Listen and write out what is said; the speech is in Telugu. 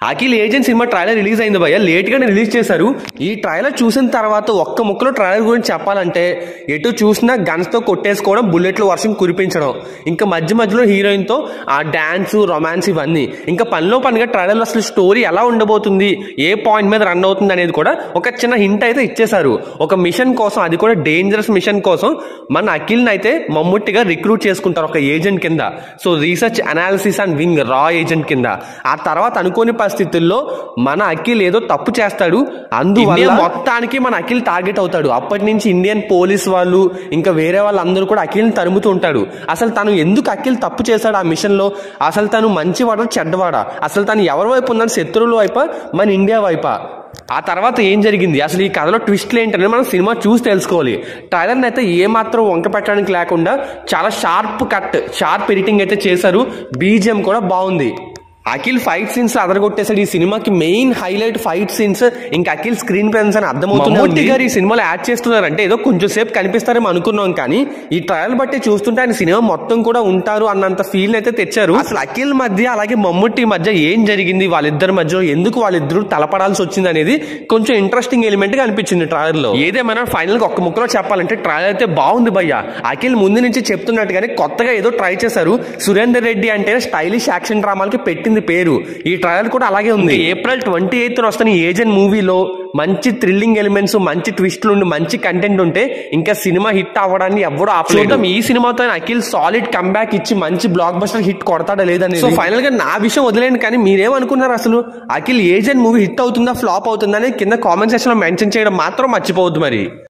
Akhil agent cinema trailer release అయింది భయ్య లేట్ గానే రిలీజ్ చేశారు ఈ ట్రైలర్ చూసిన తర్వాత ఒక్క ముక్కలో ట్రైలర్ గురించి చెప్పాలంటే ఎటు చూసినా గన్స్ తో కొట్టేసుకోవడం బుల్లెట్లు వర్షం కురిపించడం ఇంకా మధ్య మధ్యలో హీరోయిన్ తో ఆ డాన్స్ రొమాన్స్ ఇవన్నీ ఇంకా పనిలో పనిగా ట్రైలర్ అసలు స్టోరీ ఎలా ఉండబోతుంది ఏ పాయింట్ మీద రన్ అవుతుంది అనేది కూడా ఒక చిన్న హింట్ అయితే ఇచ్చేశారు ఒక మిషన్ కోసం అది కూడా డేంజరస్ మిషన్ కోసం మన అఖిల్ని అయితే మమ్ముట్టిగా రిక్రూట్ చేసుకుంటారు ఒక ఏజెంట్ కింద so research analysis and wing రా ఏజెంట్ కింద ఆ తర్వాత అనుకోని పరిస్థితుల్లో మన అఖిల్ ఏదో తప్పు చేస్తాడు అందువల్ల మొత్తానికి మన అఖిల్ టార్గెట్ అవుతాడు అప్పటి నుంచి ఇండియన్ పోలీస్ వాళ్ళు ఇంకా వేరే వాళ్ళందరూ కూడా అఖిల్ని తరుముతూ ఉంటాడు అసలు తను ఎందుకు అఖిల్ తప్పు చేశాడు ఆ మిషన్ లో అసలు తను మంచివాడా చెడ్డవాడా అసలు తను ఎవరి వైపు ఉందని శత్రువుల వైపా మన ఇండియా వైపా ఆ తర్వాత ఏం జరిగింది అసలు ఈ కథలో ట్విస్ట్లు ఏంటనేది మనం సినిమా చూసి తెలుసుకోవాలి ట్రైలర్ని అయితే ఏమాత్రం వంక పెట్టడానికి లేకుండా చాలా షార్ప్ కట్ షార్ప్ ఎడిటింగ్ అయితే చేశారు బీజిఎం కూడా బాగుంది అఖిల్ ఫైట్ సీన్స్ అదరగొట్టేసాడు ఈ సినిమాకి మెయిన్ హైలైట్ ఫైట్ సీన్స్ ఇంకా అఖిల్ స్క్రీన్ ప్రెజెన్స్ అని అర్థమవుతుంది మమ్మూటి గారు ఈ సినిమాలో యాడ్ చేస్తున్నారంటే ఏదో కొంచెం సేపు కనిపిస్తారేమో అనుకున్నాం కానీ ఈ ట్రయల్ బట్టి చూస్తుంటే ఆయన సినిమా మొత్తం కూడా ఉంటారు అన్నంత ఫీల్ అయితే తెచ్చారు అసలు అఖిల్ మధ్య అలాగే మమ్ముట్టి మధ్య ఏం జరిగింది వాళ్ళిద్దరి మధ్యలో ఎందుకు వాళ్ళిద్దరూ తలపడాల్సి వచ్చింది అనేది కొంచెం ఇంట్రెస్టింగ్ ఎలిమెంట్ గా అనిపించింది ట్రయల్ లో ఏదేమైనా ఫైనల్ గా ఒక్క ముక్కలో చెప్పాలంటే ట్రయల్ అయితే బాగుంది భయ్య అఖిల్ ముందు నుంచి చెప్తున్నట్టుగానే కొత్తగా ఏదో ట్రై చేశారు సురేందర్ రెడ్డి అంటే స్టైలిష్ యాక్షన్ డ్రామాలకి పెట్టింది పేరు ఈ ట్రయల్ కూడా అలాగే ఉంది ఏప్రిల్ ట్వంటీ ఎయిత్ వస్తున్న ఏజెంట్ మూవీలో మంచి థ్రిల్లింగ్ ఎలిమెంట్స్ మంచి ట్విస్ట్లు ఉండి మంచి కంటెంట్ ఉంటే ఇంకా సినిమా హిట్ అవ్వడాన్ని ఎవరు ఆపలేదు ఈ సినిమాతో అఖిల్ సాలిడ్ కంబ్యాక్ ఇచ్చి మంచి బ్లాక్ బస్టర్ హిట్ కొడతాడా లేదని సో ఫైనల్ గా నా విషయం వదిలేండి కానీ మీరేమనుకున్నారు అసలు అఖిల్ ఏజెంట్ మూవీ హిట్ అవుతుందా ఫ్లాప్ అవుతుందా అని కింద కామెంట్ సెక్షన్ లో మెన్షన్ చేయడం మాత్రం మర్చిపోవద్దు మరి